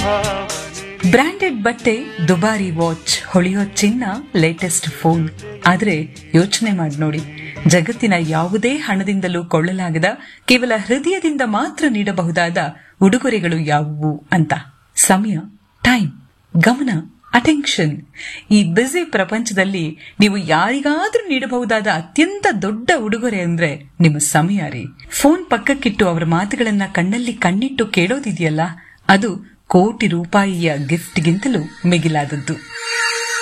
ಭಾವನೆ ಬ್ರಾಂಡೆಡ್ ಬಟ್ಟೆ ದುಬಾರಿ ವಾಚ್ ಹೊಳೆಯೋ ಚಿನ್ನ ಲೇಟೆಸ್ಟ್ ಫೋನ್ ಆದ್ರೆ ಯೋಚನೆ ಮಾಡಿ ನೋಡಿ ಜಗತ್ತಿನ ಯಾವುದೇ ಹಣದಿಂದಲೂ ಕೊಳ್ಳಲಾಗದ ಕೇವಲ ಹೃದಯದಿಂದ ಮಾತ್ರ ನೀಡಬಹುದಾದ ಉಡುಗೊರೆಗಳು ಯಾವುವು ಅಂತ ಸಮಯ ಟೈಮ್ ಗಮನ ಅಟೆನ್ಷನ್ ಈ ಬ್ಯುಸಿ ಪ್ರಪಂಚದಲ್ಲಿ ನೀವು ಯಾರಿಗಾದ್ರೂ ನೀಡಬಹುದಾದ ಅತ್ಯಂತ ದೊಡ್ಡ ಉಡುಗೊರೆ ಅಂದ್ರೆ ನಿಮ್ಮ ಸಮಯ ರೀ ಫೋನ್ ಪಕ್ಕಕ್ಕಿಟ್ಟು ಅವರ ಮಾತುಗಳನ್ನ ಕಣ್ಣಲ್ಲಿ ಕಣ್ಣಿಟ್ಟು ಕೇಳೋದಿದೆಯಲ್ಲ ಅದು ಕೋಟಿ ರೂಪಾಯಿಯ ಗಿಫ್ಟ್ಗಿಂತಲೂ ಮಿಗಿಲಾದದ್ದು